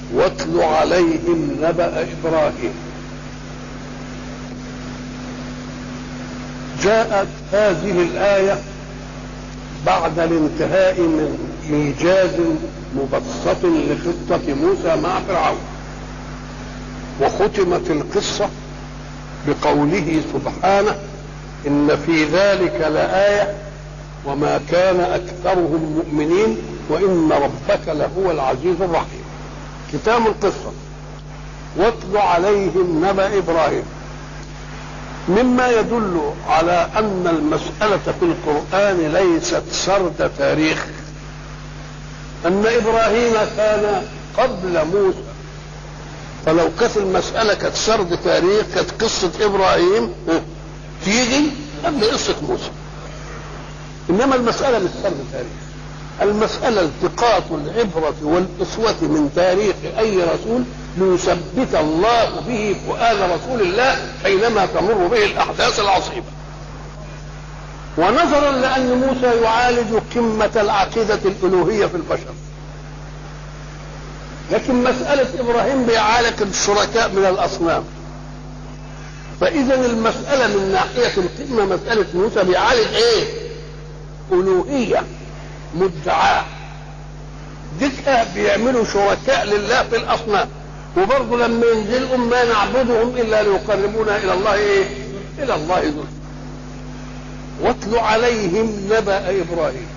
واتل عليهم نبأ إبراهيم جاءت هذه الآية بعد الانتهاء من إيجاز مبسط لخطة موسى مع فرعون وختمت القصة بقوله سبحانه إن في ذلك لآية وما كان أكثرهم مؤمنين وإن ربك لهو العزيز الرحيم ختام القصة واتل عليهم نبأ إبراهيم مما يدل على أن المسألة في القرآن ليست سرد تاريخ أن إبراهيم كان قبل موسى فلو كانت المسألة كانت سرد تاريخ كانت قصة إبراهيم تيجي قبل قصة موسى إنما المسألة مش سرد تاريخ المسألة التقاط العبرة والأسوة من تاريخ أي رسول ليثبت الله به فؤاد رسول الله حينما تمر به الأحداث العصيبة ونظرا لأن موسى يعالج قمة العقيدة الألوهية في البشر لكن مسألة إبراهيم بيعالج الشركاء من الأصنام فإذا المسألة من ناحية القمة مسألة موسى بيعالج إيه؟ ألوهية مدعاة ديكها بيعملوا شركاء لله في الأصنام وبرضه لما ينزلهم ما نعبدهم إلا ليقربونا إلى الله إيه؟ إلى الله ذل واتل عليهم نبأ إبراهيم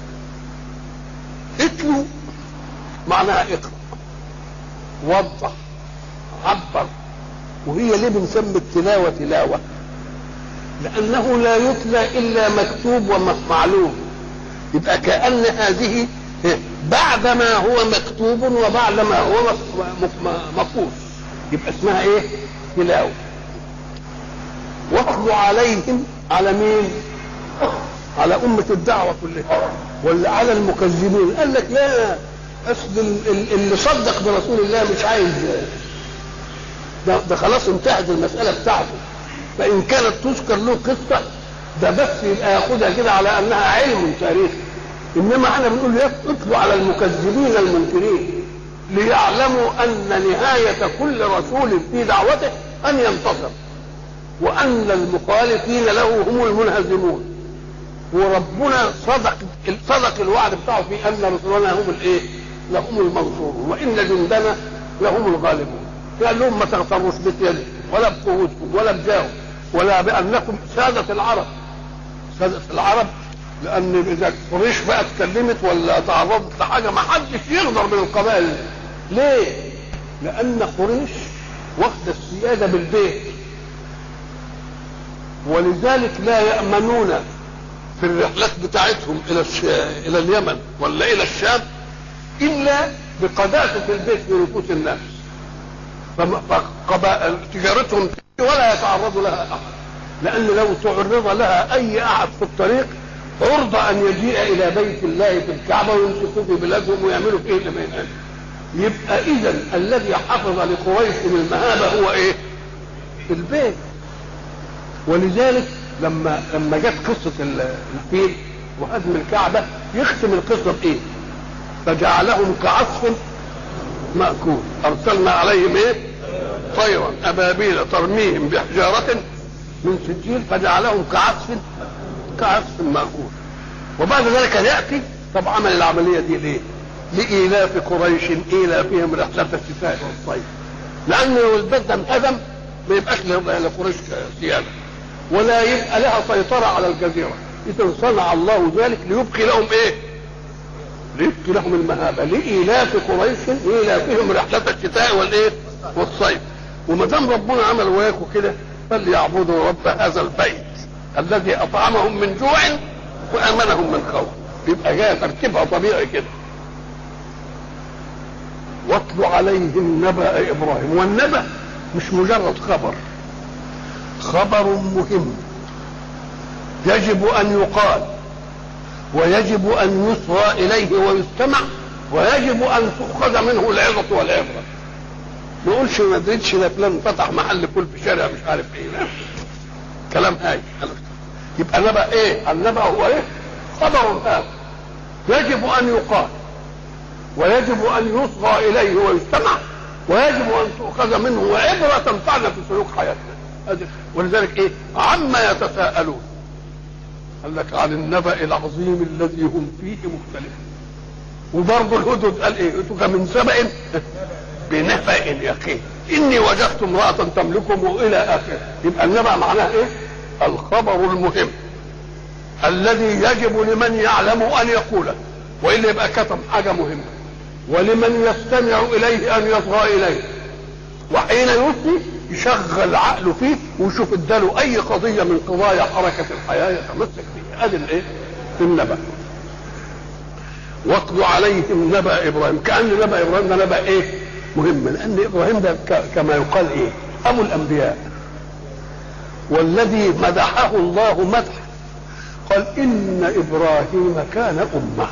اتلو معناها اقرأ وضح عبر وهي ليه بنسمي التلاوة تلاوة لأنه لا يتلى إلا مكتوب ومعلوم يبقى كأن هذه بعد ما هو مكتوب وبعد ما هو مقوس يبقى اسمها ايه تلاوة واتلو عليهم على مين على أمة الدعوة كلها ولا على المكذبين قال لك لا اصل اللي صدق برسول الله مش عايز ده, ده خلاص انتهت المسألة بتاعته فإن كانت تذكر له قصة ده بس يبقى ياخدها كده على أنها علم تاريخي إنما احنا بنقول اتلوا على المكذبين المنكرين ليعلموا أن نهاية كل رسول في دعوته أن ينتصر وأن المخالفين له هم المنهزمون وربنا صدق صدق الوعد بتاعه في أن رسلنا هم الإيه؟ لهم المنصورون وإن جندنا لهم الغالبون قال لهم ما تغتروش بيدي ولا بقوتكم ولا بجاهكم ولا بأنكم سادة العرب سادة العرب لأن إذا قريش بقى اتكلمت ولا تعرضت لحاجة ما حدش يقدر من القبائل ليه؟ لأن قريش واخدة السيادة بالبيت ولذلك لا يأمنون في الرحلات بتاعتهم إلى الش... إلى اليمن ولا إلى الشام إلا بقداسة البيت في نفوس الناس فقبائل تجارتهم ولا يتعرض لها أحد لأن لو تعرض لها أي أحد في الطريق عرض أن يجيء إلى بيت الله في الكعبة ويمسكوا في بلادهم ويعملوا فيه لما ينقل يبقى إذا الذي حفظ لقريش المهابة هو إيه؟ البيت ولذلك لما لما جت قصة الفيل وهدم الكعبة يختم القصة بإيه؟ فجعلهم كعصف مأكول أرسلنا عليهم إيه؟ طيرا أبابيل ترميهم بحجارة من سجيل فجعلهم كعصف كعصف مأكول وبعد ذلك يأتي طب عمل العملية دي ليه؟ لإيلاف قريش إيلافهم رحلة الشتاء والصيف لأن لو البيت ده انهدم ما يبقاش لقريش سيادة ولا يبقى لها سيطرة على الجزيرة إذا صنع الله ذلك ليبقي لهم إيه؟ ليبقي لهم المهابة لإيلاف قريش إيلافهم رحلة الشتاء والإيه؟ والصيف وما دام ربنا عمل وياكم كده فليعبدوا رب هذا البيت الذي أطعمهم من جوع وآمنهم من خوف يبقى جاي ترتيبها طبيعي كده واتل عليهم نبأ إبراهيم والنبأ مش مجرد خبر خبر مهم يجب ان يقال ويجب ان يصغى اليه ويستمع ويجب ان تؤخذ منه العظه والعبره ما نقولش ما ادريتش ده فلان فتح محل فول في شارع مش عارف ايه لا كلام هاي يبقى نبأ ايه النبأ هو ايه خبر هذا يجب ان يقال ويجب ان يصغى اليه ويستمع ويجب ان تؤخذ منه وعبره تنفعنا في سلوك حياتنا ولذلك ايه عما يتساءلون قال لك عن النبأ العظيم الذي هم فيه مختلفون وبرضه الهدهد قال ايه اتوك من سبأ بنبأ يقين اني وجدت امرأة تملكهم والى اخره يبقى النبأ معناه ايه الخبر المهم الذي يجب لمن يعلم ان يقوله والا يبقى كتم حاجه مهمه ولمن يستمع اليه ان يصغى اليه وحين يفتي يشغل عقله فيه ويشوف اداله اي قضيه من قضايا حركه الحياه يتمسك فيها ادي الايه النبأ واتلو عليهم نبأ ابراهيم كان نبأ ابراهيم ده نبأ ايه مهم لان ابراهيم ده كما يقال ايه ابو الانبياء والذي مدحه الله مدحا قال إن إبراهيم كان أمة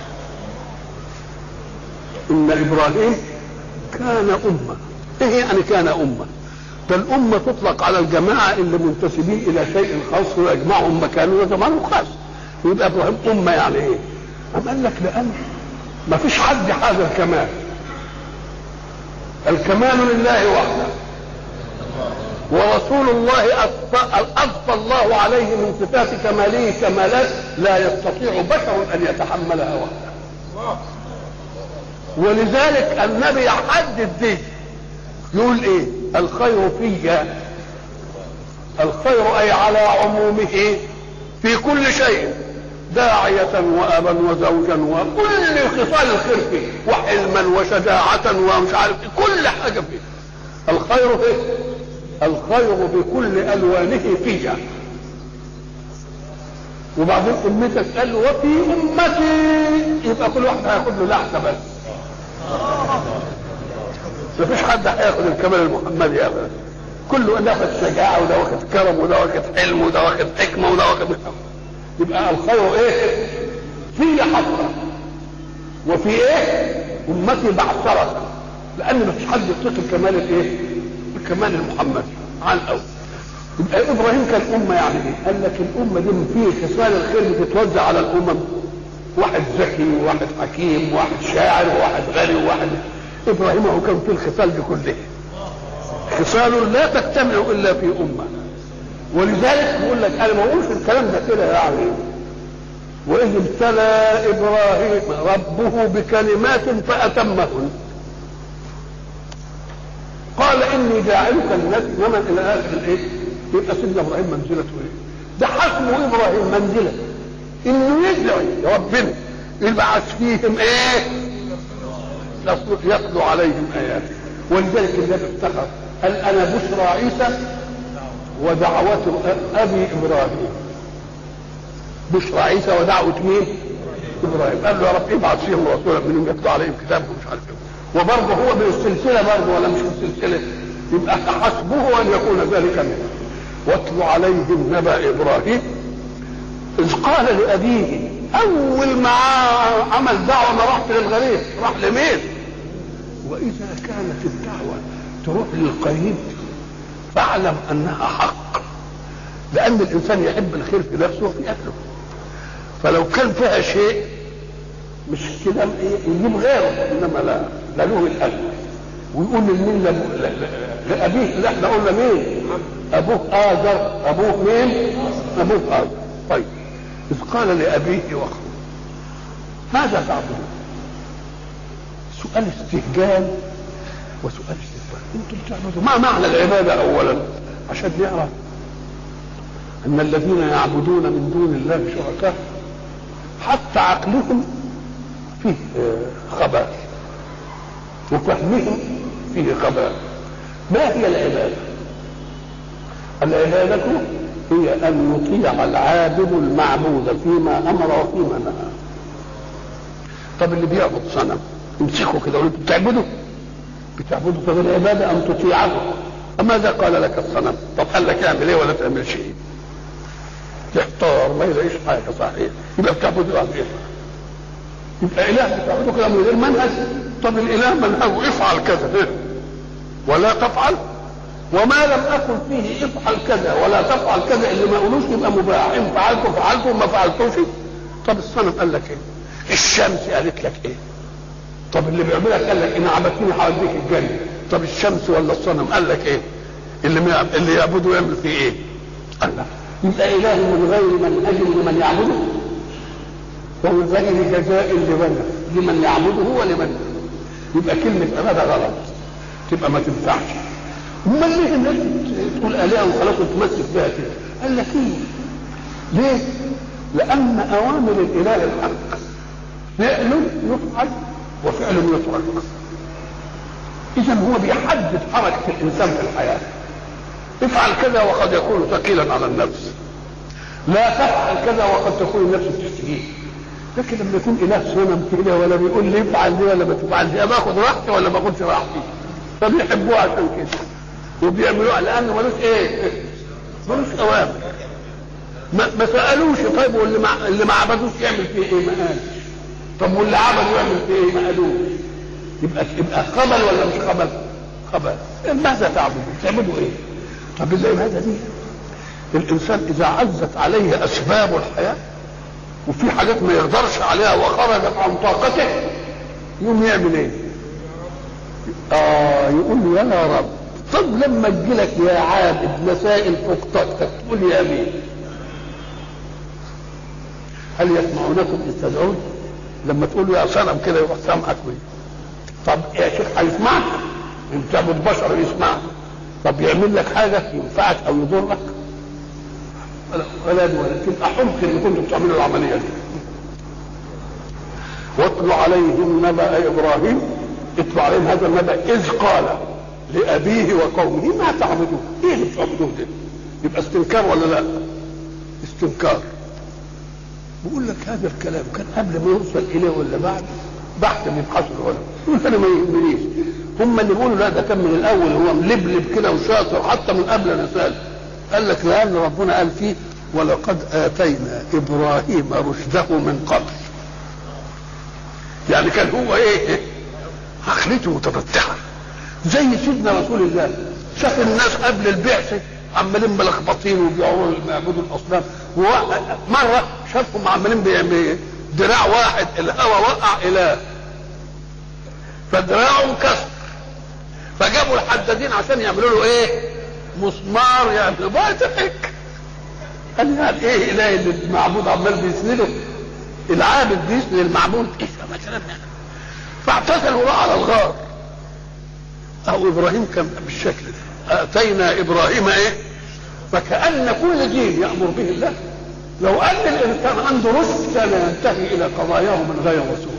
إن إبراهيم كان أمة إيه يعني كان أمة ده الأمة تطلق على الجماعة اللي منتسبين إلى شيء خاص ويجمعهم مكان وزمان خاص ويبقى إبراهيم أمة يعني إيه؟ أم قال لك لأن ما فيش حد هذا الكمال الكمال لله وحده ورسول الله أضفى الله عليه من صفات كماله كمالات لا يستطيع بشر أن يتحملها وحده ولذلك النبي يحدد دي يقول ايه الخير في الخير اي على عمومه في كل شيء داعية وأبا وزوجا وكل خصال الخير فيه وحلما وشجاعة ومش عارف كل حاجة فيه الخير فيه الخير بكل الوانه فيها وبعدين امتك قال وفي امتي يبقى كل واحد هياخد له لحظه بس مفيش حد هياخد الكمال المحمدي ابدا كله ده واخد شجاعه وده واخد كرم وده واخد حلم وده واخد حكمه وده واخد يبقى الخير ايه؟ في حقه وفي ايه؟ امتي بعثرت لان مفيش حد يطيق الكمال الايه؟ الكمال المحمدي على الاول يبقى ابراهيم كان امه يعني ايه؟ قال لك الامه دي فيه خصال الخير بتتوزع على الامم واحد ذكي وواحد حكيم وواحد شاعر وواحد غني وواحد ابراهيم هو كان فيه الخصال دي كلها خصال لا تجتمع الا في امه ولذلك بيقول لك انا ما اقولش الكلام ده كده يعني واذ ابتلى ابراهيم ربه بكلمات فاتمهن قال اني جاعلك للناس اماما الى اخر الايه؟ يبقى سيدنا ابراهيم منزلته ايه؟ ده حسبه ابراهيم منزله انه يدعي ربنا يبعث فيهم ايه؟ يتلو عليهم اياته ولذلك النبي افتخر قال انا بشرى عيسى ودعوة ابي ابراهيم بشرى عيسى ودعوة مين؟ ابراهيم قال له يا رب ابعث فيهم رسولا منهم يتلو عليهم كتابهم مش عارف ايه وبرضه هو من السلسلة برضه ولا مش السلسلة يبقى حسبه أن يكون ذلك منه واتل عليهم نبأ إبراهيم إذ قال لأبيه أول ما عمل دعوة ما رحت للغريب راح لمين؟ وإذا كانت الدعوة تروح للقريب فاعلم أنها حق لأن الإنسان يحب الخير في نفسه وفي أهله فلو كان فيها شيء مش كده يجيب غيره انما لا لا له القلب ويقول لمين لابيه لا احنا قلنا مين ابوه اجر ابوه مين ابوه اجر طيب اذ قال لابيه واخوه ماذا تعبدون سؤال استهجان وسؤال استهجان انتم بتعبدوا ما معنى العباده اولا عشان نعرف ان الذين يعبدون من دون الله شركاء حتى عقلهم فيه خباء وفهمهم فيه خباء ما هي العبادة العبادة هي أن يطيع العابد المعبود فيما أمر وفيما نهى طب اللي بيعبد صنم امسكه كده وانت بتعبده بتعبده طب العبادة أن تطيعه ماذا قال لك الصنم طب قال لك اعمل ايه ولا تعمل شيء تحتار ما يلاقيش حاجة صحيح يبقى بتعبده عن ايه يبقى اله بتعبده كده من غير منهج طب الاله منهجه افعل كذا ولا تفعل وما لم اكن فيه افعل كذا ولا تفعل كذا اللي ما قولوش يبقى مباح ان فعلته فعلته ما فعلتوش طب الصنم قال لك ايه الشمس قالت لك ايه طب اللي بيعملك قال لك ان عبدتني هوديك الجنه طب الشمس ولا الصنم قال لك ايه اللي ما اللي يعبده يعمل فيه ايه قال لا يبقى اله من غير من اجل لمن يعبده ومن غير جزاء لمن لمن يعبده ولمن يبقى كلمه عباده غلط تبقى ما تنفعش امال ليه الناس تقول الهه وخلاص تمسك بها كده قال لك ايه ليه لان اوامر الاله الحق فعل يفعل وفعل يترك اذا هو بيحدد حركه الانسان في الحياه افعل كذا وقد يكون ثقيلا على النفس لا تفعل كذا وقد تكون النفس تستجيب لكن لما يكون اله صنم كده ولا بيقول لي افعل دي ولا ما تفعل دي باخد راحتي ولا ما باخدش راحتي فبيحبوها عشان كده وبيعملوها لانه ملوش ايه ملوش اوامر ما, ما سالوش طيب واللي ما اللي ما عبدوش يعمل فيه ايه ما قالش طب واللي عبد يعمل فيه ايه ما قالوش يبقى يبقى خبل ولا مش خبل خبل ماذا تعبدوا تعبدوا ايه طب زي هذا دي الانسان اذا عزت عليه اسباب الحياه وفي حاجات ما يقدرش عليها وخرجت عن طاقته يقوم يعمل ايه اه يقول له يا رب طب لما تجي لك يا عابد مسائل فوق طاقتك تقول يا مين هل يسمعونكم اذ تدعون لما تقول له يا صنم كده يروح سامعك ويه طب يا شيخ هيسمعك انت تعبد بشر يسمعك طب يعمل لك حاجه ينفعك او يضرك ولا ولا ولا تبقى حمق اللي كنتوا بتعملوا العمليه دي واتل عليهم نبأ ابراهيم اتل عليهم هذا النبأ اذ قال لابيه وقومه ما تعبدون ايه اللي بتعبدوه ده يبقى استنكار ولا لا استنكار بقول لك هذا الكلام كان قبل ما يوصل اليه ولا بعد بحث بيبحثوا العلماء يقول انا ما يهمنيش هم اللي بيقولوا لا ده كان من الاول هو ملبلب كده وشاطر حتى من قبل الرساله قال لك لان ربنا قال فيه ولقد اتينا ابراهيم رشده من قبل يعني كان هو ايه عقلته متفتحه زي سيدنا رسول الله شاف الناس قبل البعثه عمالين ملخبطين وبيعبدوا بيعبدوا الاصنام مره شافهم عمالين بيعملوا دراع واحد الهوى وقع اله فدراعه انكسر فجابوا الحدادين عشان يعملوا له ايه مسمار يعني ما تفك قال يعني ايه اله اللي المعبود عمال بيسنده العابد بيسند المعبود ايه ما كلام يعني فاعتزلوا بقى على الغار او ابراهيم كان بالشكل ده اتينا ابراهيم ايه فكان كل دين يامر به الله لو ان الانسان عنده رشد كان ينتهي الى قضاياه من غير رسول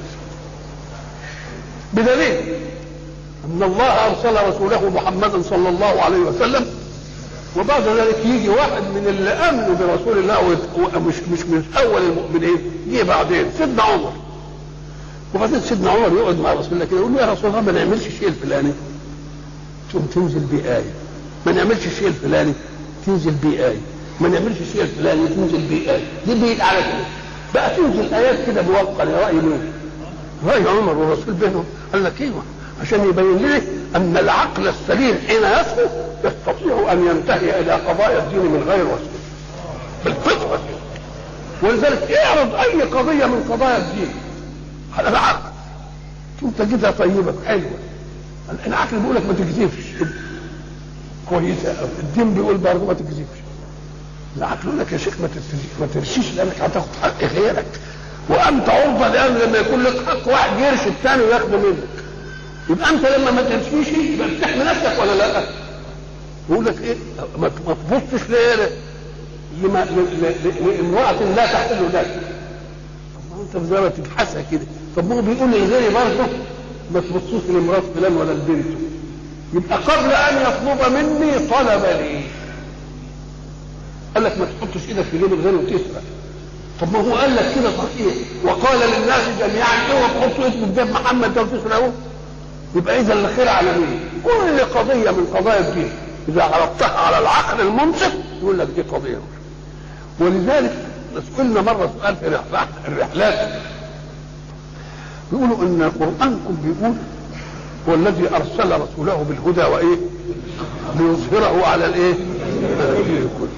بدليل ان الله ارسل رسوله محمدا صلى الله عليه وسلم وبعد ذلك يجي واحد من اللي امنوا برسول الله ومش مش من اول المؤمنين جه بعدين سيدنا عمر وبعدين سيدنا عمر يقعد مع رسول الله كده يقول له يا رسول الله ما نعملش الشيء الفلاني تقوم تنزل بيه آية ما نعملش الشيء الفلاني تنزل بيه آية ما نعملش الشيء الفلاني تنزل بيه آية دي بيد على كده بقى تنزل آيات كده موقع لرأي مين؟ رأي عمر والرسول بينهم قال لك ايوه عشان يبين لي ان العقل السليم حين يصفو يستطيع ان ينتهي الى قضايا الدين من غير وسيله بالفطره ولذلك اعرض اي قضيه من قضايا الدين على العقل انت كده طيبه حلوه العقل بيقول لك ما تكذبش كويسه الدين بيقول برضه ما تكذبش العقل يقول لك يا شيخ ما ما ترشيش لانك هتاخد حق غيرك وانت عرضه لان لما يكون لك حق واحد يرشي الثاني وياخده منك يبقى انت لما ما تمشيش يبقى بتحمي نفسك ولا لا؟ يقول لك ايه؟ ما تبصش ليه؟ لما لامرأة لا تحل لك. طب ما انت زي ما تبحثها كده، طب ما هو بيقول لغيري برضه ما تبصوش لامرأة فلان ولا لبنته. يبقى قبل ان يطلب مني طلب لي. قال لك ما تحطش ايدك في جيب الغير وتسرق. طب ما هو قال لك كده صحيح وقال للناس جميعا اوعوا تحطوا ايدكم في جيب محمد ده وتسرقوه. يبقى اذا الخير على مين؟ كل قضيه من قضايا الدين اذا عرضتها على العقل المنصف يقول لك دي قضيه ولذلك قلنا مره سؤال في الرحلات بيقولوا ان قرانكم بيقول هو الذي ارسل رسوله بالهدى وايه؟ ليظهره على الايه؟ على الدين كله.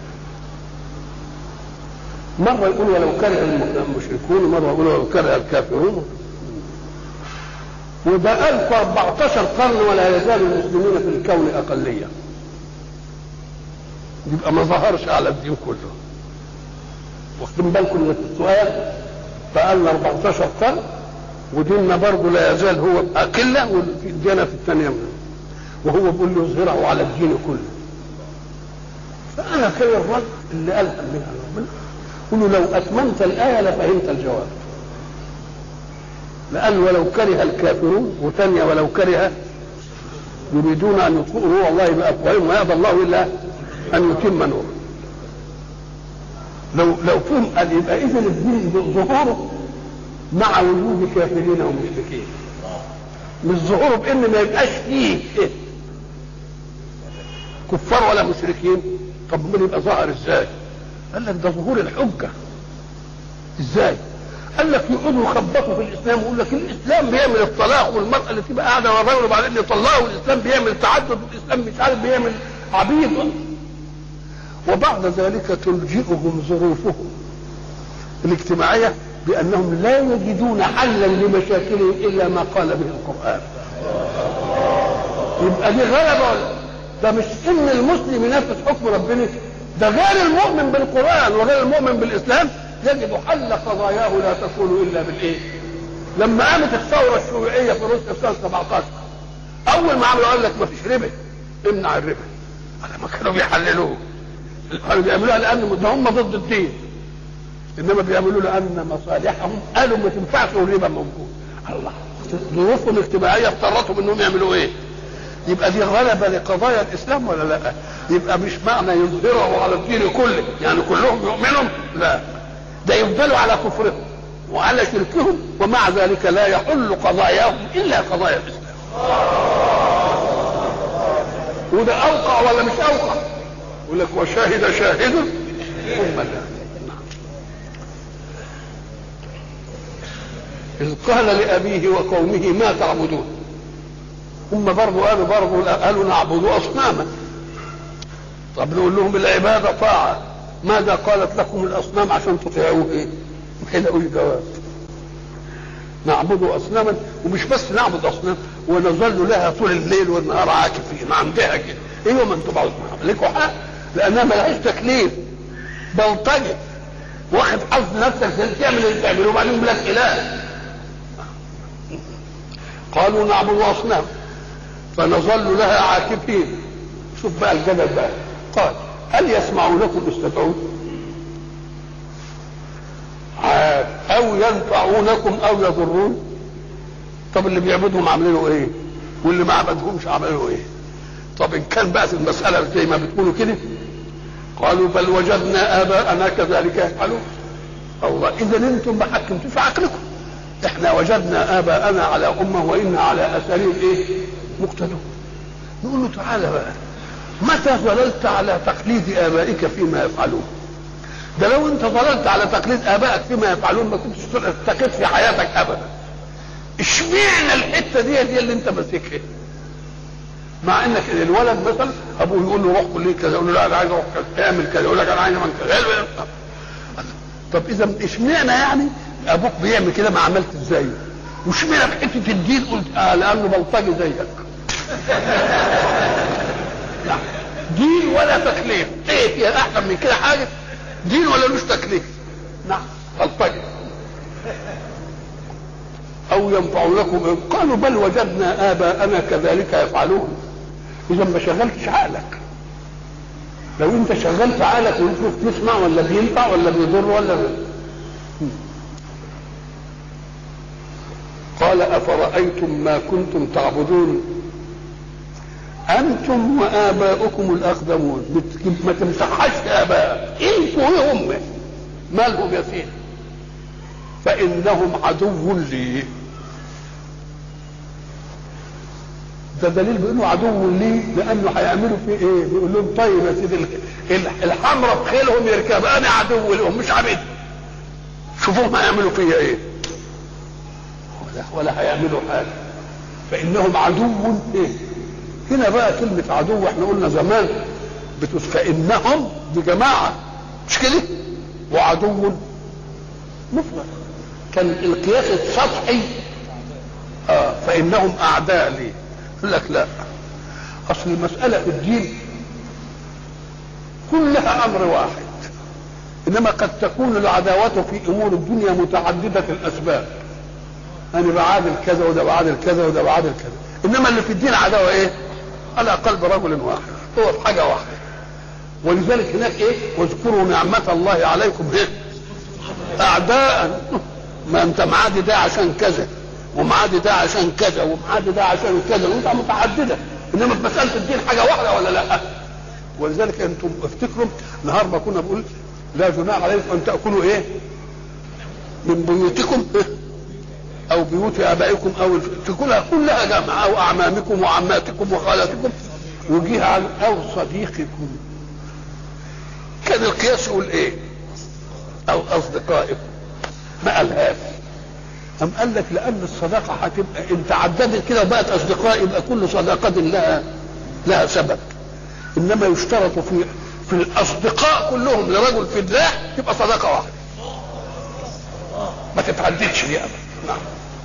مره يقول ولو كره المشركون ومره يقول ولو كره الكافرون وده 1014 قرن ولا يزال المسلمين في الكون اقليه يبقى ما ظهرش على الدين كله واخدين بالكم من السؤال فقالنا 14 قرن وديننا برضه لا يزال هو أقلة والديانة في الثانية منه وهو بيقول له يظهره على الدين كله فأنا خير الرد اللي قالها منها ربنا قل له لو أتممت الآية لفهمت الجواب لأن ولو كره الكافرون وثانية ولو كره يريدون أن يطفئوا نور الله بأفواههم ويأبى الله إلا أن يتم نوره لو لو فهم قال يبقى إذا الدين ظهوره مع وجود كافرين ومشركين مش ظهوره بان ما يبقاش فيه كفار ولا مشركين طب من يبقى ظاهر ازاي قال لك ده ظهور الحجه ازاي قال لك يقعدوا يخبطوا في الاسلام ويقول لك الاسلام بيعمل الطلاق والمراه اللي تبقى قاعده ورا الراجل وبعدين يطلقها والاسلام بيعمل تعدد والاسلام مش عارف بيعمل عبيد وبعد ذلك تلجئهم ظروفهم الاجتماعيه بانهم لا يجدون حلا لمشاكلهم الا ما قال به القران يبقى دي غلبه ولا ده مش ان المسلم ينفذ حكم ربنا ده غير المؤمن بالقران وغير المؤمن بالاسلام يجد حل قضاياه لا تكون الا بالايه لما قامت الثوره الشيوعيه في روسيا في سنه 17 اول ما عملوا قال لك ما فيش ربا امنع الربا على ما كانوا بيحللوه كانوا بيعملوها لان ده هم ضد الدين انما بيعملوا لان مصالحهم قالوا ما تنفعش والربا موجود الله ظروفهم الاجتماعيه اضطرتهم انهم يعملوا ايه يبقى دي غلبه لقضايا الاسلام ولا لا يبقى مش معنى يظهره على الدين كله يعني كلهم يؤمنوا لا ده يفضلوا على كفرهم وعلى شركهم ومع ذلك لا يحل قضاياهم الا قضايا الاسلام وده اوقع ولا مش اوقع يقول لك وشاهد شاهد ثم لا إذ قال لأبيه وقومه ما تعبدون هم برضو قالوا برضو قالوا نعبد أصناما طب نقول لهم العبادة طاعة ماذا قالت لكم الأصنام عشان تطيعوه إيه؟ ما يلاقوش جواب نعبد أصناما ومش بس نعبد أصنام ونظل لها طول الليل والنهار عاكفين عندها كده ايوه ما انتم بعض لكم حق لانها ملهاش تكليف بلطجه واخد حظ نفسك تعمل اللي تعمله وبعدين يقول لك اله قالوا نعبد اصنام فنظل لها عاكفين شوف بقى الجدل بقى قال هل يسمعونكم استدعون او ينفعونكم او يضرون طب اللي بيعبدهم عاملينه ايه واللي ما عبدهمش عملوا ايه طب ان كان بقى المساله زي ما بتقولوا كده قالوا بل وجدنا اباءنا كذلك يفعلون الله اذا انتم ما حكمتوش عقلكم احنا وجدنا اباءنا على امه وانا على اثارهم ايه مقتدون نقول له تعالى بقى متى ضللت على تقليد ابائك فيما يفعلون ده لو انت ضللت على تقليد ابائك فيما يفعلون ما كنتش استقيت في حياتك ابدا اشمعنى الحته دي دي اللي انت ماسكها مع انك الولد مثلا ابوه يقول له روح كليه كذا يقول له لا انا عايز اروح كذا اعمل كذا يقول لك انا عايز اعمل كذا طب اذا اشمعنى يعني ابوك بيعمل كده ما عملت ازاي واشمعنى في حته الدين قلت اه لانه بلطجي زيك دين ولا تكليف ايه فيها احسن من كده حاجه دين ولا لوش تكليف نعم بلطجي او ينفعونكم قالوا بل وجدنا اباءنا كذلك يفعلون اذا ما شغلتش عقلك لو انت شغلت عقلك وتشوف تسمع ولا بينفع ولا بيضر ولا بي... قال افرايتم ما كنتم تعبدون انتم واباؤكم الاقدمون ما تمسحهاش يا اباء انتوا هم مالهم يا سيدي فانهم عدو لي ده دليل بانه عدو لي لانه هيعملوا فيه ايه بيقول لهم طيب يا سيدي الحمراء بخيلهم يركب انا عدو لهم مش عبيد شوفوهم هيعملوا فيا ايه ولا, ولا هيعملوا حاجه فانهم عدو ايه هنا بقى كلمة عدو احنا قلنا زمان بتقول فإنهم دي جماعة مش كده وعدو مفرد كان القياس السطحي اه فانهم اعداء لي يقول لك لا اصل المساله في الدين كلها امر واحد انما قد تكون العداوه في امور الدنيا متعدده الاسباب انا بعادل كذا وده بعادل كذا وده بعادل كذا انما اللي في الدين عداوه ايه على قلب رجل واحد هو في حاجه واحده ولذلك هناك ايه واذكروا نعمه الله عليكم ايه اعداء ما انت معادي ده عشان كذا ومعادي ده عشان كذا ومعادي ده عشان كذا وانت متعدده انما في مساله الدين حاجه واحده ولا لا ولذلك انتم افتكروا نهار ما كنا بنقول لا جناح عليكم ان تاكلوا ايه من بيوتكم إيه؟ او بيوت ابائكم او تاكلها كلها جمع او اعمامكم وعماتكم وخالاتكم وجيها عن او صديقكم كان القياس يقول ايه او اصدقائكم ما قالهاش أم قال لك لأن الصداقة هتبقى أنت عددت كده وبقت أصدقاء يبقى كل صداقة لها لها سبب إنما يشترط في في الأصدقاء كلهم لرجل في الله تبقى صداقة واحدة ما تتعددش دي أبدا نعم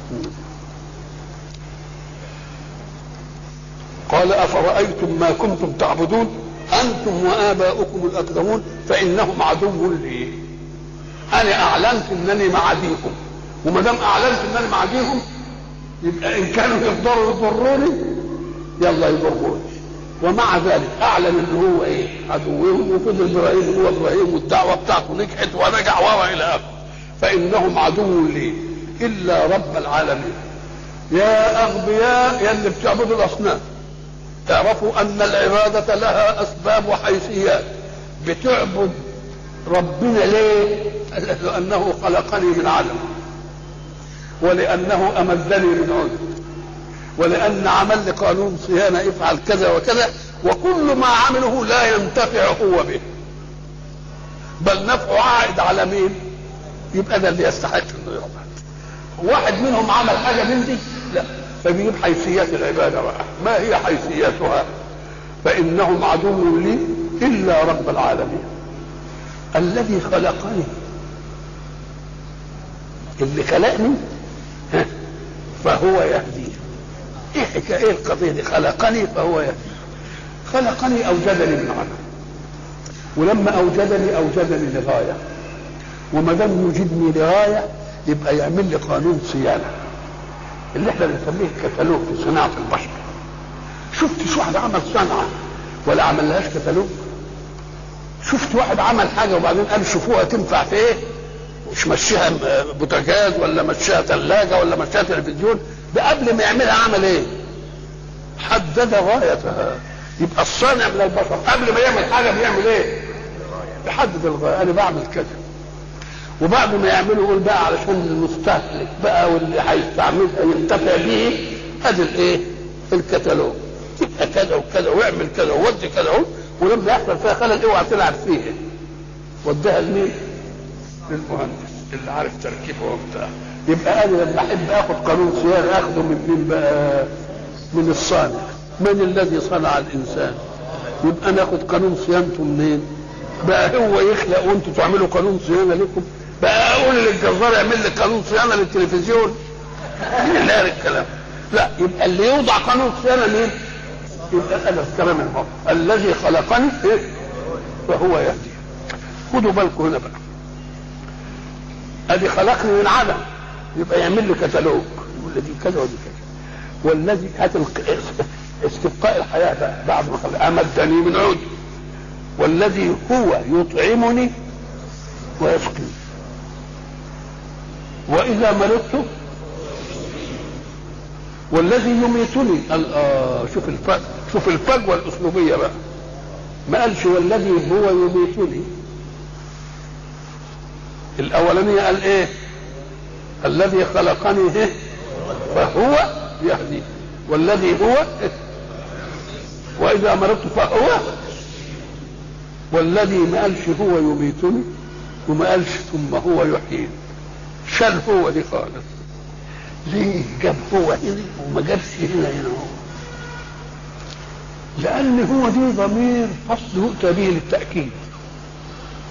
قال أفرأيتم ما كنتم تعبدون أنتم وآباؤكم الأقدمون فإنهم عدو لي أنا أعلنت أنني معاديكم وما دام أعلنت أنني معاديهم يبقى إن كانوا يقدروا يضروني يلا يضروني ومع ذلك أعلن أن هو إيه عدوهم وفضل إبراهيم هو إبراهيم والدعوة بتاعته نجحت ونجح وهو إلى آخره فإنهم عدو لي إلا رب العالمين يا أغبياء يا اللي بتعبدوا الأصنام تعرفوا أن العبادة لها أسباب وحيثيات بتعبد ربنا ليه؟ لأنه خلقني من عدم ولأنه أمدني من عدم ولأن عمل لي قانون صيانة افعل كذا وكذا وكل ما عمله لا ينتفع هو به بل نفعه عائد على مين؟ يبقى ده اللي يستحق انه يعبد واحد منهم عمل حاجة من دي؟ لا فبيجيب حيثيات العبادة بقى ما هي حيثياتها فإنهم عدو لي إلا رب العالمين الذي خلقني اللي خلقني فهو يهدي ايه حكايه ايه القضيه دي خلقني فهو يهدي خلقني اوجدني من عدم ولما اوجدني اوجدني لغايه وما دام يوجدني لغايه يبقى يعمل لي قانون صيانه اللي احنا بنسميه كتالوج في صناعه البشر شفت واحد عمل صنعه ولا عملهاش كتالوج شفت واحد عمل حاجه وبعدين قال شوفوها تنفع في ايه مش مشيها بوتاجاز ولا مشيها ثلاجه ولا مشيها تلفزيون ده قبل ما يعملها عمل ايه حدد غايتها يبقى الصانع من البشر قبل ما يعمل حاجه بيعمل ايه يحدد الغايه انا بعمل كذا وبعد ما يعمله يقول بقى علشان المستهلك بقى واللي هيستعملها ينتفع به ادي الايه الكتالوج تبقى كذا وكذا واعمل كذا وودي كذا ولما يحصل فيها خلل اوعى تلعب فيها وديها لمين؟ للمهندس اللي عارف تركيبه وبتاع يبقى انا لما احب اخد قانون صيانه اخده من مين بقى؟ من الصانع من الذي صنع الانسان؟ يبقى ناخد قانون صيانته منين؟ بقى هو يخلق وانتوا تعملوا قانون صيانه لكم؟ بقى اقول للجزار يعمل لي قانون صيانه للتلفزيون؟ مين لا الكلام؟ لا يبقى اللي يوضع قانون صيانه مين؟ يبقى انا الكلام المهم الذي خلقني إيه؟ فهو يهدي خدوا بالكم هنا بقى ادي خلقني من عدم يبقى يعمل لي كتالوج يقول لي دي كذا ودي كذا والذي هات استبقاء الحياه بقى بعد ما خلق امدني من عود والذي هو يطعمني ويسقي واذا مرضت والذي يميتني قال آه شوف الفجوه شوف الفجوه الاسلوبيه بقى ما قالش والذي هو يميتني الاولانيه قال ايه الذي خلقني إيه؟ فهو يهدي والذي هو إيه؟ واذا مرضت فهو والذي ما قالش هو يميتني وما قالش ثم هو يحييني شال هو دي خالص ليه جاب هو هنا وما جابش هنا هنا هو لأن هو دي ضمير فصل يؤتى به للتأكيد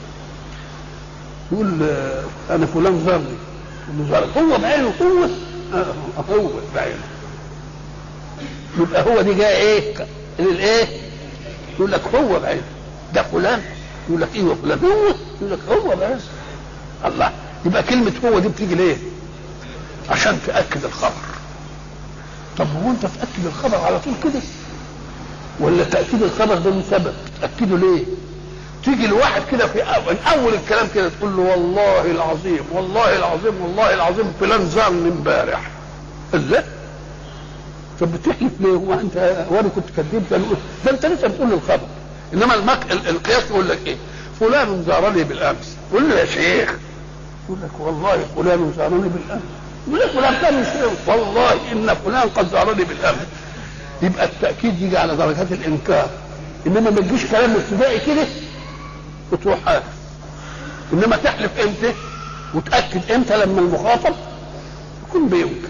يقول أنا فلان زارني هو بعينه هو هو بعينه يبقى هو دي جاي ايه الايه يقول لك هو بعينه ده فلان يقول لك ايوه فلان هو يقول لك هو بس الله يبقى كلمة هو دي بتيجي ليه؟ عشان تأكد الخبر طب هو انت تأكد الخبر على طول كده؟ ولا تأكيد الخبر ده من سبب تأكده ليه؟ تيجي الواحد كده في أول, أول الكلام كده تقول له والله العظيم والله العظيم والله العظيم فلان زارني امبارح لا طب بتحلف ليه؟ هو انت وانا كنت كذبت ده انت لسه بتقول له الخبر انما المك... القياس يقول لك ايه؟ فلان زارني بالامس قول له يا شيخ يقول لك والله فلان زارني بالامس يقول لك فلان كان شيخ والله ان فلان قد زارني بالامس يبقى التاكيد يجي على درجات الانكار انما ما تجيش كلام ابتدائي كده وتروح حالف انما تحلف امتى وتاكد امتى لما المخاطب يكون بينكر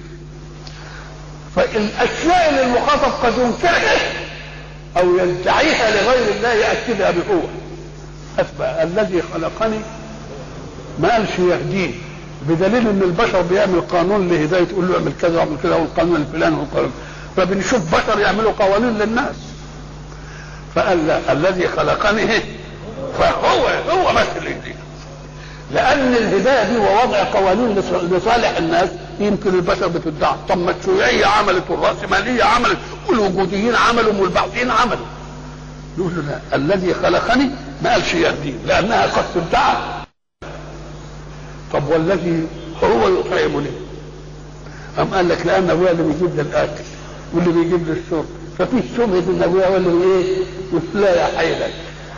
فالاشياء اللي المخاطب قد ينكرها او يدعيها لغير الله ياكدها بقوه أثبت الذي خلقني ما قالش يهديني بدليل ان البشر بيعمل قانون لهدايه تقول له اعمل كذا واعمل كذا والقانون الفلاني والقانون فبنشوف بشر يعملوا قوانين للناس فقال لا الذي خلقني فهو هو بس اللي يهديني لان الهدايه دي ووضع قوانين لصالح الناس يمكن البشر بتدعي طب ما الشيوعيه عملت والراسماليه عملت والوجوديين عملوا والبعثيين عملوا يقول له لا الذي خلقني ما قالش يهديني لانها قد تدعى طب والذي هو يطعمني أم قال لك لأن أبويا اللي بيجيب لي الأكل واللي بيجيب لي الشرب ففي شبهة إن أبويا هو اللي إيه؟ يقول لا يا حيلك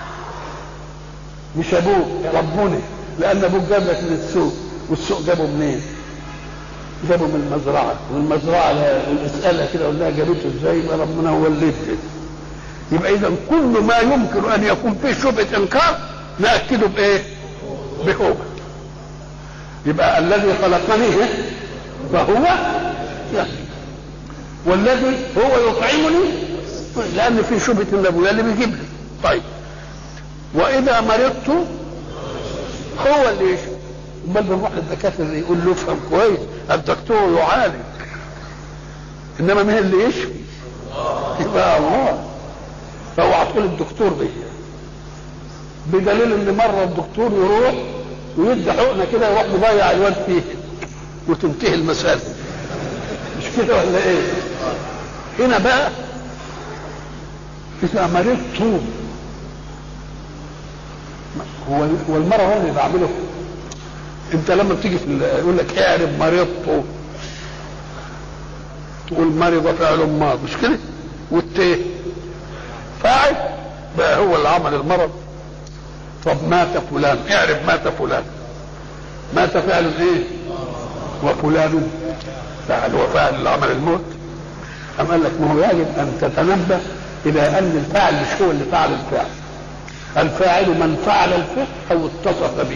مش أبوك ربوني لأن أبوك جاب لك من السوق والسوق جابه منين؟ جابه من المزرعة والمزرعة نسألها كده قلنا جابته ازاي يبقى ربنا هو اللي يدي يبقى إذا كل ما يمكن أن يكون فيه شبهة إنكار نأكده بإيه؟ بهو يبقى الذي خلقني فهو يعني والذي هو يطعمني لان في شبهه ان ابويا اللي بيجيب لي طيب واذا مرضت هو اللي يشفي امال بنروح للدكاتره اللي يقول له افهم كويس الدكتور يعالج انما مين اللي يشفي يبقى الله فاوعى تقول الدكتور ده بدليل ان مره الدكتور يروح ويدي حقنه كده يروح مضيع الواد فيه وتنتهي المسألة مش كده ولا ايه هنا بقى إذا مرضت هو هو المرض هو اللي بعمله انت لما بتيجي في يقول لك اعرف مرضت تقول مرض فعل ماض مش كده والت فاعل بقى هو اللي عمل المرض طب مات فلان اعرف مات فلان مات فعل ايه وفلان فعل وفعل اللي عمل الموت أم قال لك ما هو يجب أن تتنبه إلى أن الفاعل مش هو اللي فعل الفعل الفاعل من فعل الفعل أو اتصف به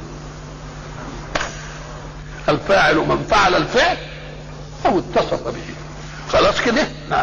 الفاعل من فعل الفعل أو اتصف به خلاص كده نعم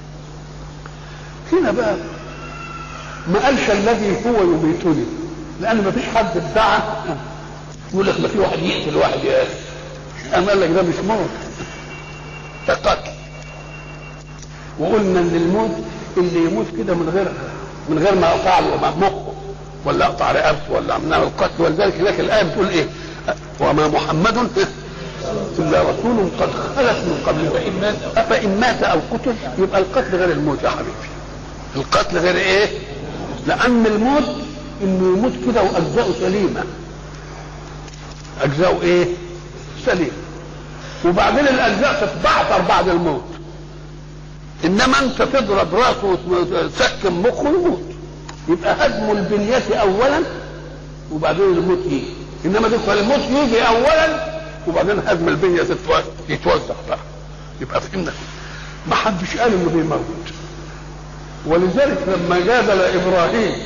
هنا بقى ما قالش الذي هو يميتني لأن ما فيش حد ادعى يقول لك ما في واحد يقتل واحد يا أخي قام قال لك ده مش موت ده قتل وقلنا ان الموت اللي يموت كده من غير من غير ما اقطع له مخه ولا اقطع رقبته ولا امنع القتل ولذلك هناك الايه بتقول ايه؟ وما محمد الا رسول قد خلت من قبله افان مات او قتل يبقى القتل غير الموت يا حبيبي القتل غير ايه؟ لان الموت انه يموت كده واجزاؤه سليمه اجزاؤه ايه؟ سليم وبعدين الاجزاء تتبعثر بعد الموت انما انت تضرب راسه وتسكن مخه يموت يبقى هدم البنية اولا وبعدين الموت يجي انما تدخل الموت يجي اولا وبعدين هدم البنية يتوزع بقى يبقى فهمنا ما حدش قال انه بيموت ولذلك لما جادل ابراهيم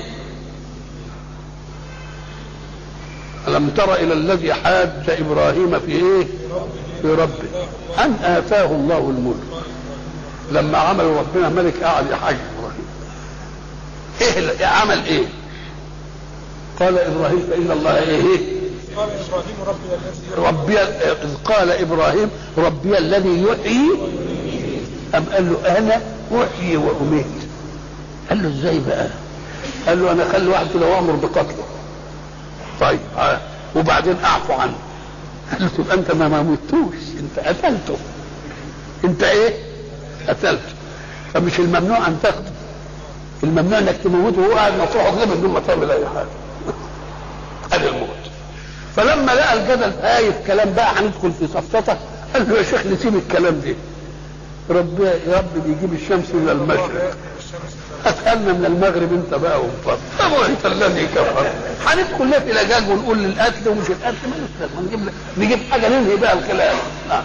ألم تر إلى الذي حاج إبراهيم في إيه؟ في ربه أن آتاه الله الملك لما عملوا ربنا ملك قعد يحاج إبراهيم إيه عمل إيه؟ قال إبراهيم فإن الله إيه؟ قال ابراهيم ربي الذي ربي إذ قال إبراهيم ربي الذي يحيي أم قال له أنا أحيي وأميت قال له إزاي بقى قال له أنا خلي واحد كده وأمر بقتله طيب ها. وبعدين أعفو عنه قال له تبقى أنت ما موتوش أنت قتلته أنت إيه قتلته فمش الممنوع أن تاخده الممنوع انك تموته وهو قاعد مطروح غير بدون ما تعمل اي حاجه هذا الموت فلما لقى الجدل هايف كلام بقى هندخل في سفسطه قال له يا شيخ نسيب الكلام ده رب يا رب بيجيب الشمس الى المشرق اسالنا من المغرب انت بقى وانفض انت الذي كفر هندخل ليه في لجاج ونقول للقتل ومش القتل ما نسلم نجيب نجيب حاجه ننهي بقى الكلام نعم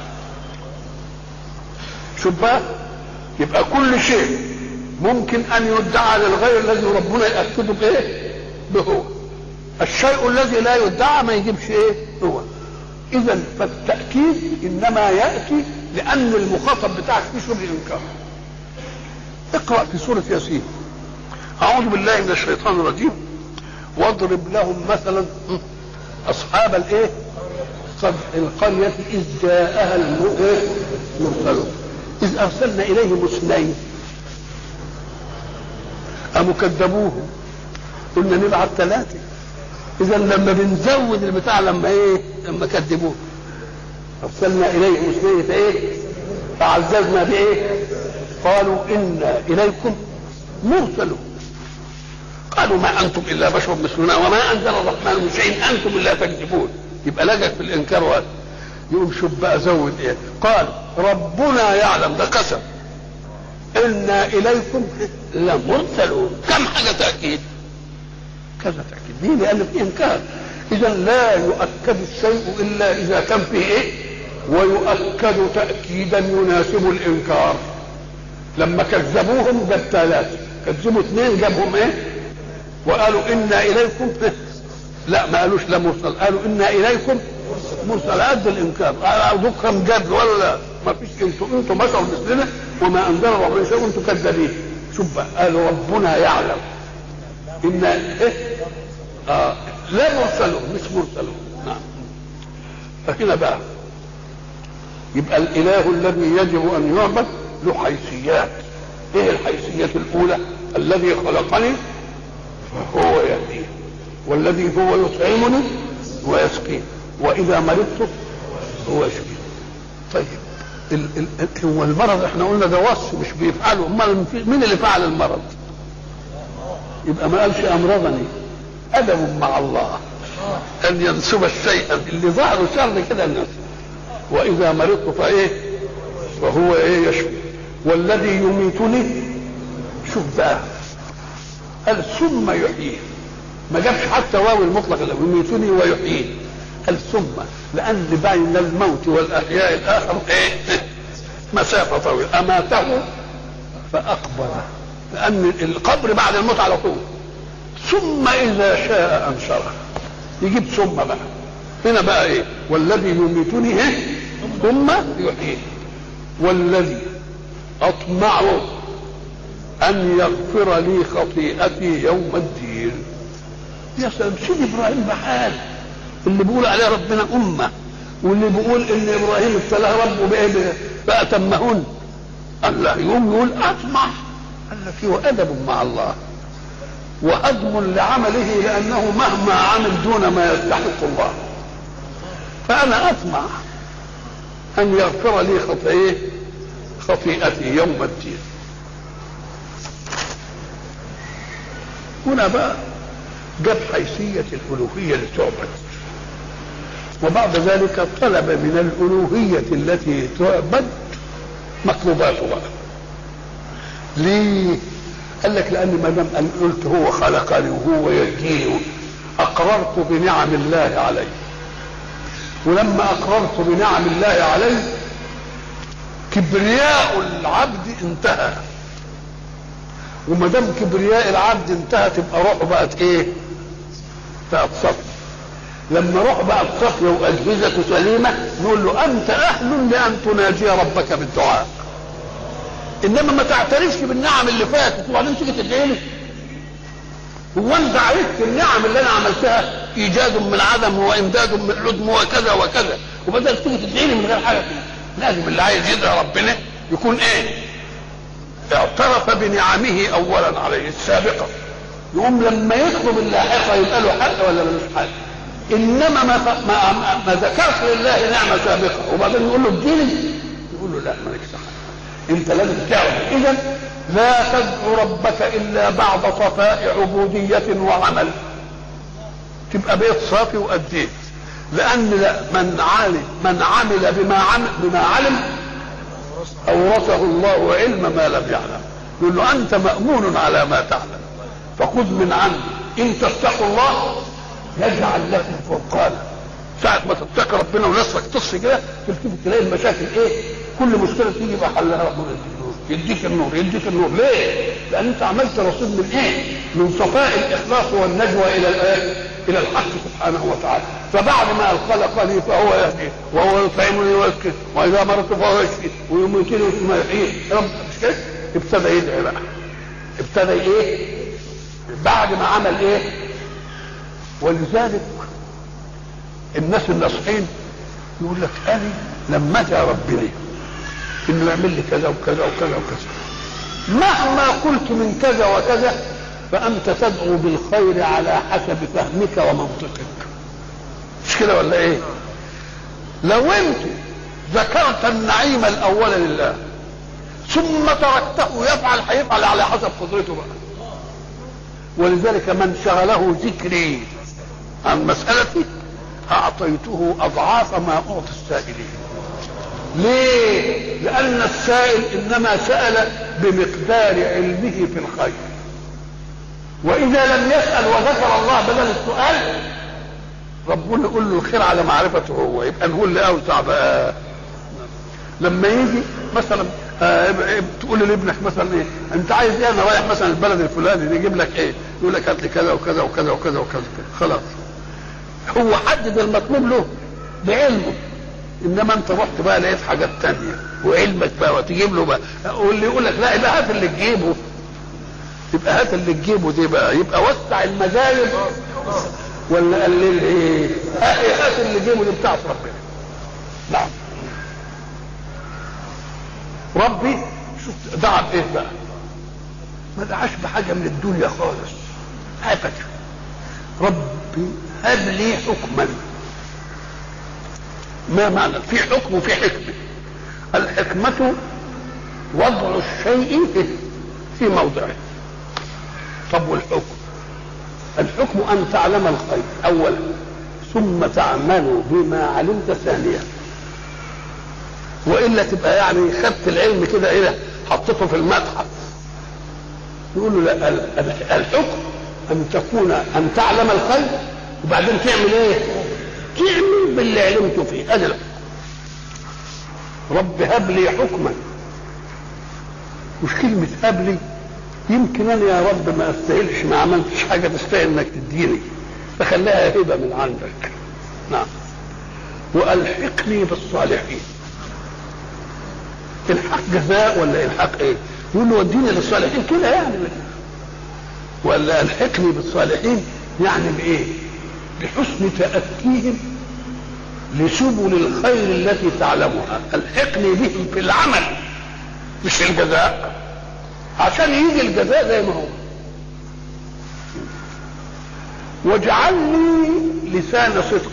شوف بقى يبقى كل شيء ممكن ان يدعى للغير الذي ربنا ياكده بايه؟ بهو الشيء الذي لا يدعى ما يجيبش ايه؟ هو اذا فالتاكيد انما ياتي لان المخاطب بتاعك فيه شبه انكار اقرا في سوره ياسين اعوذ بالله من الشيطان الرجيم واضرب لهم مثلا اصحاب الايه؟ قد القريه اذ جاءها المرسلون اذ ارسلنا اليهم اثنين قاموا كذبوهم قلنا نبعت ثلاثة إذا لما بنزود البتاع لما إيه؟ لما كذبوه أرسلنا إليهم اثنين فإيه؟ فعززنا بإيه؟ قالوا إنا إليكم مرسلون قالوا ما أنتم إلا بشر مثلنا وما أنزل الرحمن من شيء أنتم إلا تكذبون يبقى لجأ في الإنكار وقال يقوم شوف بقى زود إيه؟ قال ربنا يعلم ده قسم إنا إليكم لمرسلون كم حاجة تأكيد كذا تأكيد ليه لأن في إنكار إذا لا يؤكد الشيء إلا إذا كان فيه إيه ويؤكد تأكيدا يناسب الإنكار لما كذبوهم جاب ثلاثة كذبوا اثنين جابهم إيه وقالوا إنا إليكم لا ما قالوش لا مرسل قالوا إنا إليكم مرسل قد الإنكار ذكرهم جد ولا ما فيش انتوا انتوا بشر مثلنا وما انزل الله من شيء وانتوا كذابين شوف بقى قالوا ربنا يعلم ان ايه آه لا مرسلون مش مرسلون نعم فهنا بقى يبقى الاله الذي يجب ان يعبد له حيثيات ايه الحيثيات الاولى الذي خلقني فهو يهديه والذي هو يطعمني ويسقيني واذا مرضت هو يشفيني طيب ال ال هو المرض احنا قلنا ده وصف مش بيفعله امال مين اللي فعل المرض يبقى ما قالش امرضني ادب مع الله ان ينسب الشيء اللي ظهره شر كده الناس واذا مرضت فايه فهو ايه يشفي والذي يميتني شوف بقى قال ثم يحييه ما جابش حتى واو المطلق اللي يميتني ويحييه قال ثم لان بين الموت والاحياء الاخر ايه مسافه طويله اماته فاقبره لان القبر بعد الموت على طول ثم اذا شاء انشره يجيب ثم بقى هنا بقى ايه والذي يميتني ايه ثم يحييه والذي اطمع ان يغفر لي خطيئتي يوم الدين يا سلام سيد ابراهيم بحال اللي بيقول عليه ربنا امه واللي بيقول ان ابراهيم ابتلاه ربه بايه بقى تمهن الله يقوم يقول اطمع قال لك هو ادب مع الله وهضم لعمله لانه مهما عمل دون ما يستحق الله فانا اطمع ان يغفر لي خطئيه خطيئتي يوم الدين هنا بقى جاب حيثية الألوهية لتعبد وبعد ذلك طلب من الألوهية التي تعبد مطلوباته بقى ليه؟ قال لك لأن ما دام قلت هو خلقني وهو يهديني أقررت بنعم الله علي ولما أقررت بنعم الله علي كبرياء العبد انتهى وما دام كبرياء العبد انتهى تبقى روحه بقت ايه؟ بقت صفية لما روح بقت صفية واجهزته سليمه نقول له انت اهل لان تناجي ربك بالدعاء انما ما تعترفش بالنعم اللي فاتت وبعدين تيجي تدعي لي هو انت عرفت النعم اللي انا عملتها ايجاد من عدم وامداد من عدم وكذا وكذا وبدات تيجي تدعيني من غير حاجه لازم اللي عايز يدعي ربنا يكون ايه؟ اعترف بنعمه اولا عليه السابقه يقوم لما يطلب اللاحقه يبقى له حق ولا ملوش حق انما ما ف... ما, ما, ما ذكرش لله نعمه سابقه وبعدين يقول له اديني يقول له لا مالكش حق انت لازم تعرف اذا لا تدعو ربك الا بعد صفاء عبوديه وعمل تبقى بيت صافي واديت لان من علم من عمل بما عمل بما علم اورثه الله علم ما لم يعلم يقول له انت مامون على ما تعلم فخذ من عندي ان تتقوا الله يجعل لكم فرقانا ساعة ما تتقي ربنا ونصرك تصفي كده تلتفت تلاقي المشاكل ايه؟ كل مشكلة تيجي بقى حلها ربنا يديك النور يديك النور ليه؟ لأن أنت عملت رصيد من ايه؟ من صفاء الإخلاص والنجوى إلى الايه؟ إلى الحق سبحانه وتعالى فبعد ما خلقني فهو يهدي وهو يطعمني ويسكت وإذا مرضت فهو يشفي ويميتني ثم يحيي رب مش كده؟ ابتدى يدعي بقى ابتدى ايه؟ بعد ما عمل ايه؟ ولذلك الناس الناصحين يقول لك انا لما اتى ربنا انه يعمل لي كذا وكذا وكذا وكذا مهما قلت من كذا وكذا فانت تدعو بالخير على حسب فهمك ومنطقك مش كده ولا ايه لو انت ذكرت النعيم الاول لله ثم تركته يفعل هيفعل على حسب قدرته بقى ولذلك من شغله ذكري عن مسألتي أعطيته أضعاف ما أعطي السائلين ليه؟ لأن السائل إنما سأل بمقدار علمه في الخير وإذا لم يسأل وذكر الله بدل السؤال ربنا يقول له الخير على معرفته هو يبقى نقول له أوسع بقى لما يجي مثلا آه تقول لابنك مثلا ايه انت عايز ايه انا رايح مثلا البلد الفلاني يجيب لك ايه يقول لك هات لي كذا وكذا وكذا وكذا وكذا خلاص هو حدد المطلوب له بعلمه انما انت رحت بقى لقيت حاجات تانية وعلمك بقى وتجيب له بقى واللي يقول لك لا يبقى هات اللي تجيبه يبقى هات اللي تجيبه دي بقى يبقى وسع المجالب ولا قلل ايه هات اللي تجيبه دي بتاعت ربنا نعم ربي شوف دعا بايه بقى ما دعاش بحاجه من الدنيا خالص ابدا ربي هب لي حكما ما معنى في حكم وفي حكمه الحكمه وضع الشيء في موضعه طب والحكم الحكم ان تعلم الخير اولا ثم تعمل بما علمت ثانيا والا تبقى يعني خدت العلم كده ايه حطيته في المتحف يقول له لا الحكم ان تكون ان تعلم الخير وبعدين تعمل ايه؟ تعمل باللي علمته فيه هذا الحكم رب هب لي حكما مش كلمة هب لي يمكن انا يا رب ما استاهلش ما عملتش حاجة تستاهل انك تديني فخليها هبة من عندك نعم والحقني بالصالحين الحق جزاء ولا الحق ايه يقول له وديني للصالحين كده يعني ولا الحقني بالصالحين يعني بايه بحسن تأتيهم لسبل الخير التي تعلمها الحقني بهم في العمل مش في الجزاء عشان يجي الجزاء زي ما هو واجعل لي لسان صدق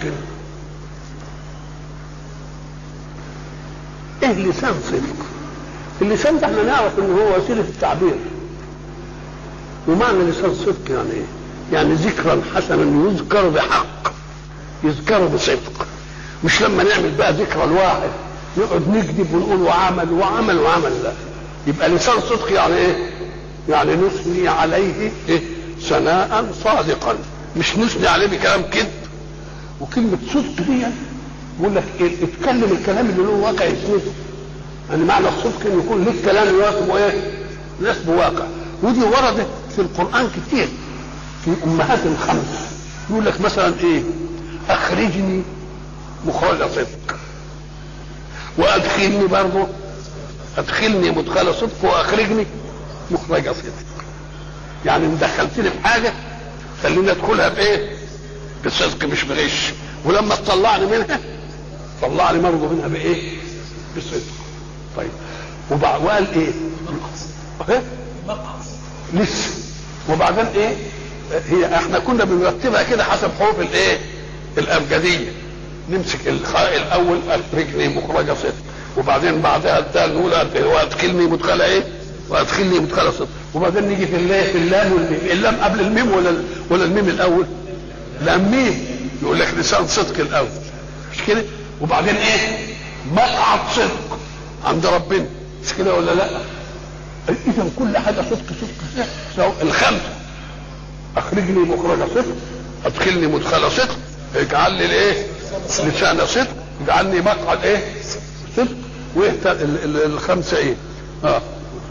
ايه لسان صدق اللسان ده احنا نعرف ان هو وسيله التعبير ومعنى لسان صدق يعني ايه يعني ذكرا حسنا يذكر بحق يذكر بصدق مش لما نعمل بقى ذكرى الواحد نقعد نكذب ونقول وعمل وعمل وعمل لا يبقى لسان صدق يعني ايه يعني نثني عليه إيه؟ ثناء صادقا مش نثني عليه بكلام كذب وكلمة صدق دي يقول لك إيه اتكلم الكلام اللي له واقع يسنده يعني معنى الصدق ان يكون لك كلام يواكب ايه؟ يناسب واقع ودي وردت في القرآن كتير في أمهات الخمس يقول لك مثلا ايه؟ أخرجني مخرج صدق وأدخلني برضه أدخلني مدخل صدق وأخرجني مخرج صدق يعني مدخلتني في حاجة خلينا ادخلها بايه بصدق مش بغش ولما تطلعني منها طلعني برضه منها بايه بصدق طيب وبعد وقال ايه إيه؟ لسه وبعدين ايه هي احنا كنا بنرتبها كده حسب حروف الايه الابجديه نمسك الخاء الاول اخرجني مخرج صدق وبعدين بعدها الدال نقول وادخلني مدخل ايه وادخلني مدخل صدق وبعدين نيجي في اللام في اللام والميم اللام قبل الميم ولا ولا الميم الاول لام ميم يقول لك لسان صدق الاول مش كده وبعدين ايه مقعد صدق عند ربنا مش كده ولا لا اذا كل حاجه صدق صدق صدق الخمسه اخرجني مخرج صدق ادخلني مدخل صدق اجعل لي الايه لسان صدق اجعلني مقعد ايه صدق وايه الخمسه ايه اه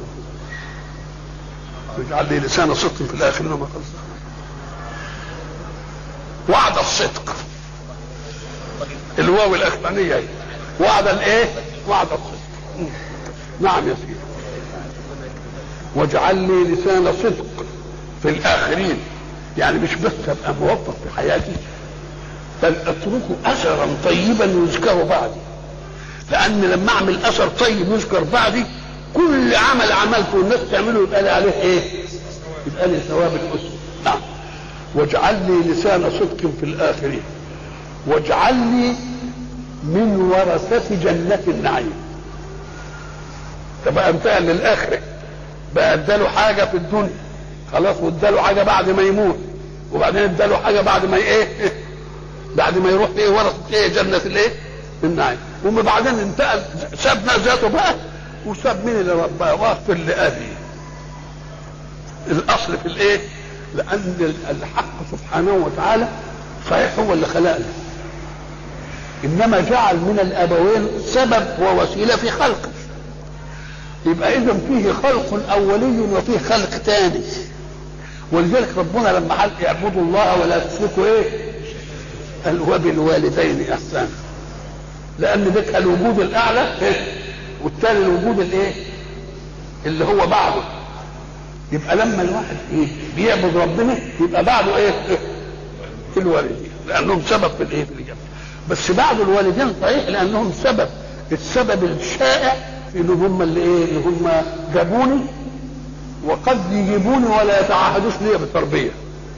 اجعل لي لسان صدق في الاخرين وما خلص وعد الصدق الواو الاخرانيه ايه وعد الايه وعد الصدق نعم يا سيدي واجعل لي لسان صدق في الاخرين يعني مش بس ابقى موفق في حياتي بل اتركه اثرا طيبا يذكر بعدي لان لما اعمل اثر طيب يذكر بعدي كل عمل عملته والناس تعمله يبقى لي عليه ايه؟ يبقى لي ثواب الاسره نعم واجعل لي لسان صدق في الاخرين واجعل لي من ورثة جنة النعيم ده بقى انتقل للآخرة بقى اداله حاجة في الدنيا خلاص واداله حاجة بعد ما يموت وبعدين اداله حاجة بعد ما ايه بعد ما يروح ايه ورثة ايه جنة الايه النعيم وما بعدين انتقل ساب ذاته بقى وساب مين اللي رباه واغفر لأبي الأصل في الايه لأن الحق سبحانه وتعالى صحيح هو اللي خلقنا انما جعل من الابوين سبب ووسيله في خلقه يبقى اذا فيه خلق اولي وفيه خلق ثاني ولذلك ربنا لما قال اعبدوا الله ولا تشركوا ايه قال وبالوالدين احسانا لان ده الوجود الاعلى إيه؟ والثاني الوجود الايه اللي هو بعده يبقى لما الواحد إيه؟ بيعبد ربنا يبقى بعده ايه, إيه؟ الوالدين لانهم سبب في الايه في الجنه بس بعض الوالدين صحيح لانهم سبب السبب الشائع في ان هم اللي ايه اللي هم جابوني وقد يجيبوني ولا يتعهدوش ليا بالتربيه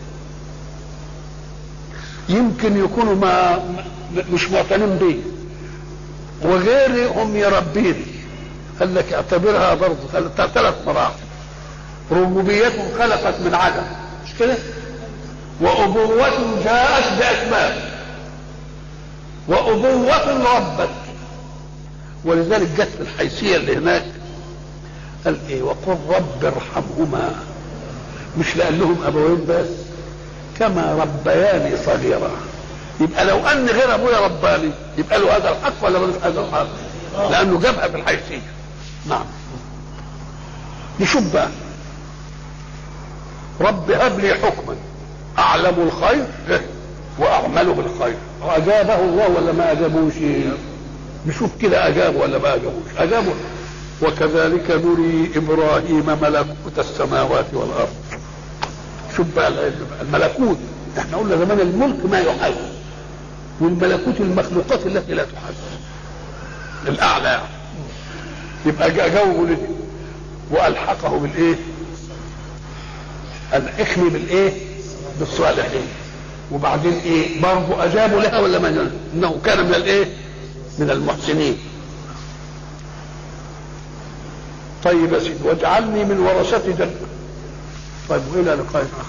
يمكن يكونوا ما مش معتنين بي وغيري هم يربيني قال لك اعتبرها برضه ثلاث مراحل ربوبية خلقت من عدم مش كده وأبوة جاءت بأسباب وأبوة ربت ولذلك جت في الحيثية اللي هناك قال ايه وقل رب ارحمهما مش لان لهم ابوين بس كما ربياني صغيرا يبقى لو ان غير ابويا رباني يبقى له هذا الحق ولا ملوش هذا الحق لانه جابها في الحيثيه نعم نشوف بقى رب هب لي حكما اعلم الخير واعمله بالخير اجابه الله ولا ما اجابوش نشوف كده اجابه ولا ما اجابوش اجابه وكذلك نري ابراهيم ملكوت السماوات والارض شوف بقى الملكوت احنا قلنا زمان الملك ما يحس والملكوت المخلوقات التي لا تحس الاعلى يبقى جاوبه لدي والحقه بالايه الحقني بالايه بالصالحين وبعدين ايه برضه اجابوا لها ولا ما انه كان من الايه من المحسنين طيب يا سيدي واجعلني من ورثة جنة طيب والى لقاء اخر